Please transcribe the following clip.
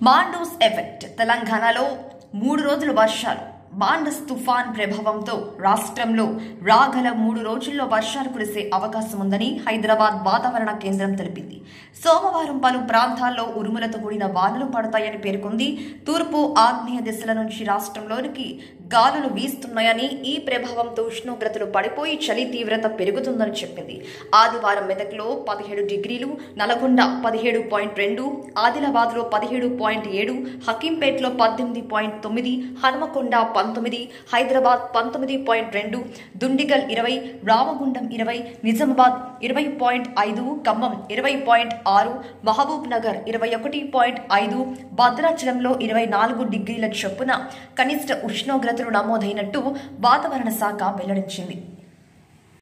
Mandous effect తెలంగాణలో మూడు రోజులు వర్షాలు మాండస్ తుఫాన్ ప్రభావంతో రాష్ట్రంలో రాగల మూడు రోజుల్లో వర్షాలు కురిసే అవకాశం ఉందని హైదరాబాద్ వాతావరణ కేంద్రం తెలిపింది సోమవారం పలు ప్రాంతాల్లో ఉరుములతో కూడిన వానలు పడతాయని పేర్కొంది తూర్పు ఆగ్నేయ దిశల నుంచి రాష్ట్రంలోనికి గాలులు వీస్తున్నాయని ఈ ప్రభావంతో ఉష్ణోగ్రతలు పడిపోయి చలి తీవ్రత పెరుగుతుందని చెప్పింది ఆదివారం మెదక్లో పదిహేడు డిగ్రీలు నల్గొండ పదిహేడు పాయింట్ రెండు ఆదిలాబాద్లో పదిహేడు పాయింట్ ఏడు హకీంపేట్లో పద్దెనిమిది పాయింట్ తొమ్మిది హనుమకొండ పంతొమ్మిది హైదరాబాద్ పంతొమ్మిది పాయింట్ రెండు దుండిగల్ ఇరవై రామగుండం ఇరవై నిజామాబాద్ ఇరవై పాయింట్ ఐదు ఖమ్మం ఇరవై పాయింట్ ఆరు మహబూబ్ నగర్ ఇరవై ఒకటి పాయింట్ ఐదు భద్రాచలంలో ఇరవై నాలుగు డిగ్రీల చొప్పున కనిష్ట ఉష్ణోగ్రతలు నమోదైనట్టు వాతావరణ శాఖ వెల్లడించింది